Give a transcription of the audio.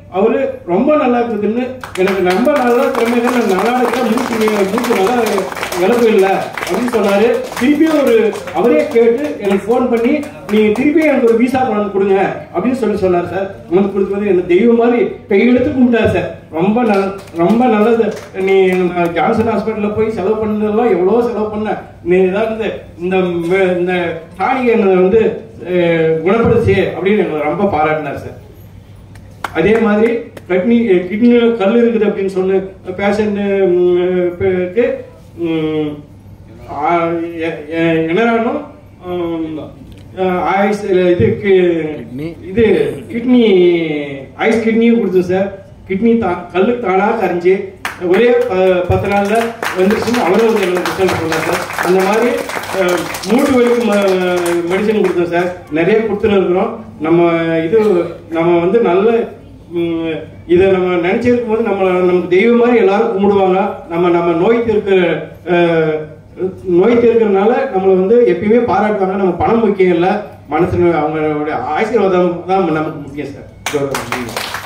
அவரு ரொம்ப நல்லா இருக்குதுன்னு எனக்கு ரொம்ப நல்லா திறமைகள் நான் நல்லா இருக்கேன் மூச்சு மூச்சு நல்லா இழப்பு இல்லை அப்படின்னு சொன்னாரு திருப்பியும் ஒரு அவரே கேட்டு எனக்கு ஃபோன் பண்ணி நீ திருப்பி எனக்கு ஒரு விசா கொண்டு கொடுங்க அப்படின்னு சொல்லி சொன்னார் சார் உங்களுக்கு கொடுக்குறது எனக்கு தெய்வம் மாதிரி கையெழுத்து கும்பிட்டார் சார் ரொம்ப நல் ரொம்ப நல்லது நீ நான் ஜான்சன் ஹாஸ்பிட்டலில் போய் செலவு பண்ணதெல்லாம் எவ்வளோ செலவு பண்ண நீ ஏதாவது இந்த ம- இந்த டானிகை என்னை வந்து அஹ், குணப்படுத்தி அப்படின்னு எனக்கு ரொம்ப பாராட்டினார் சார் அதே மாதிரி கிட்னி கிட்னியில் கல் இருக்குது அப்படின்னு சொன்ன பேஷண்ட்டுக்கு என்னரானும் ஆயுஸ் இது Kidney. இது கிட்னி ஐஸ் கிட்னியும் கொடுத்தோம் சார் கிட்னி தா கல்லு தானாக கரைஞ்சி ஒரே ப- பத்து நாள்ல வந்துருச்சுன்னு அவரும் ஒரு எனக்கு ரிசல்ட் சொன்னார் சார் அந்த மாதிரி அஹ், மூட்டு வலிக்கு மெடிசன் கொடுத்தோம் சார் நிறைய கொடுத்துன்னு இருக்கிறோம் நம்ம இது நம்ம வந்து நல்ல ம், இதை நம்ம நினைச்சிருக்கும் போது நம்ம நமக்கு தெய்வம் மாதிரி எல்லாரும் கும்பிடுவாங்க நம்ம நம்ம நோய் தீர்க்கிற அஹ், நோய் தீர்க்கறதுனால நம்மளை வந்து எப்பயுமே பாராட்டுவாங்க நம்ம பணம் முக்கியம் இல்லை மனசு அவங்களுடைய ஆசீர்வாதம் தான் நமக்கு முக்கியம் சார் இதோட முடிவு.